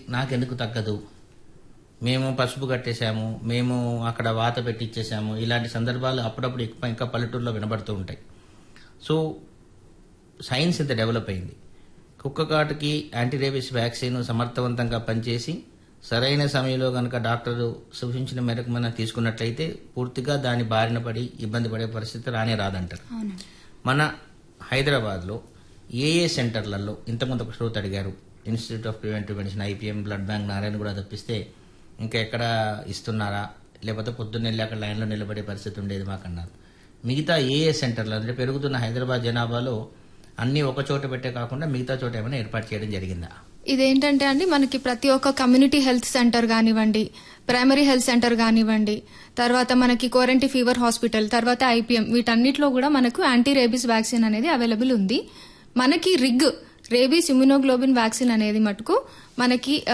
నాకెందుకు తగ్గదు మేము పసుపు కట్టేశాము మేము అక్కడ వాత పెట్టిచ్చేసాము ఇలాంటి సందర్భాలు అప్పుడప్పుడు ఎక్కువ ఇంకా పల్లెటూరులో వినబడుతూ ఉంటాయి సో సైన్స్ ఇంత డెవలప్ అయింది కుక్క కాటుకి యాంటీ రేబిస్ వ్యాక్సిన్ సమర్థవంతంగా పనిచేసి సరైన సమయంలో కనుక డాక్టరు సూచించిన మేరకు మనం తీసుకున్నట్లయితే పూర్తిగా దాని బారిన పడి ఇబ్బంది పడే పరిస్థితి రానే రాదంటారు అవునండి మన హైదరాబాద్లో ఏ ఏ సెంటర్లలో ఇంతకుముందు ఒక శ్రోత అడిగారు institute of preventive medicine IPM blood bank Narayana కూడా తప్పిస్తే ఇంకా ఎక్కడ ఇస్తున్నారా లేకపోతే పొద్దున్న వెళ్ళి అక్కడ లైన్లో నిలబడే పరిస్థితి ఉండేది మాకన్నారు మిగతా ఏ ఏ సెంటర్లు అంటే పెరుగుతున్న హైదరాబాద్ జనాభాలో అన్ని ఒక చోట పెట్టే కాకుండా మిగతా చోట ఏమైనా ఏర్పాటు చేయడం జరిగిందా ఇదేంటంటే అండి మనకి ప్రతి ఒక్క కమ్యూనిటీ హెల్త్ సెంటర్ కానివ్వండి ప్రైమరీ హెల్త్ సెంటర్ కానివ్వండి తర్వాత మనకి కోరంటీ ఫీవర్ హాస్పిటల్ తర్వాత ఐపీఎం వీటన్నిటిలో కూడా మనకు యాంటీ రేబీస్ వ్యాక్సిన్ అనేది అవైలబుల్ ఉంది మనకి రిగ్ రేబీస్ ఇమ్యునోగ్లోబిన్ వ్యాక్సిన్ అనేది మటుకు మనకి